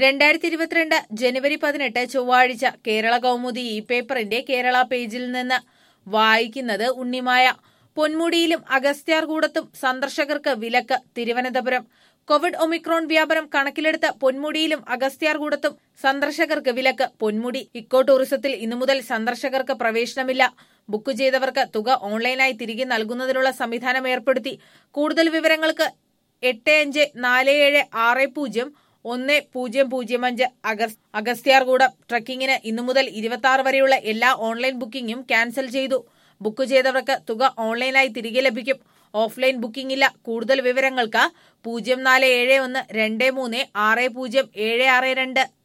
രണ്ടായിരത്തി ഇരുപത്തിരണ്ട് ജനുവരി പതിനെട്ട് ചൊവ്വാഴ്ച കേരള കൗമുദി ഇ പേപ്പറിന്റെ കേരള പേജിൽ നിന്ന് വായിക്കുന്നത് ഉണ്ണിമായ പൊന്മുടിയിലും അഗസ്ത്യാർകൂടത്തും സന്ദർശകർക്ക് വിലക്ക് തിരുവനന്തപുരം കോവിഡ് ഒമിക്രോൺ വ്യാപനം കണക്കിലെടുത്ത് പൊന്മുടിയിലും അഗസ്ത്യാർകൂടത്തും സന്ദർശകർക്ക് വിലക്ക് പൊന്മുടി ഇക്കോ ടൂറിസത്തിൽ ഇന്നു മുതൽ സന്ദർശകർക്ക് പ്രവേശനമില്ല ബുക്ക് ചെയ്തവർക്ക് തുക ഓൺലൈനായി തിരികെ നൽകുന്നതിനുള്ള സംവിധാനം ഏർപ്പെടുത്തി കൂടുതൽ വിവരങ്ങൾക്ക് എട്ട് അഞ്ച് നാല് ഏഴ് ആറ് പൂജ്യം ഒന്ന് പൂജ്യം പൂജ്യം അഞ്ച് അഗസ് അഗസ്ത്യാർകൂടം ട്രക്കിങ്ങിന് ഇന്നു മുതൽ ഇരുപത്തി ആറ് വരെയുള്ള എല്ലാ ഓൺലൈൻ ബുക്കിംഗും ക്യാൻസൽ ചെയ്തു ബുക്ക് ചെയ്തവർക്ക് തുക ഓൺലൈനായി തിരികെ ലഭിക്കും ഓഫ്ലൈൻ ബുക്കിംഗ് ഇല്ല കൂടുതൽ വിവരങ്ങൾക്ക് പൂജ്യം നാല് ഏഴ് ഒന്ന് രണ്ട് മൂന്ന് ആറ് പൂജ്യം ഏഴ് ആറ് രണ്ട്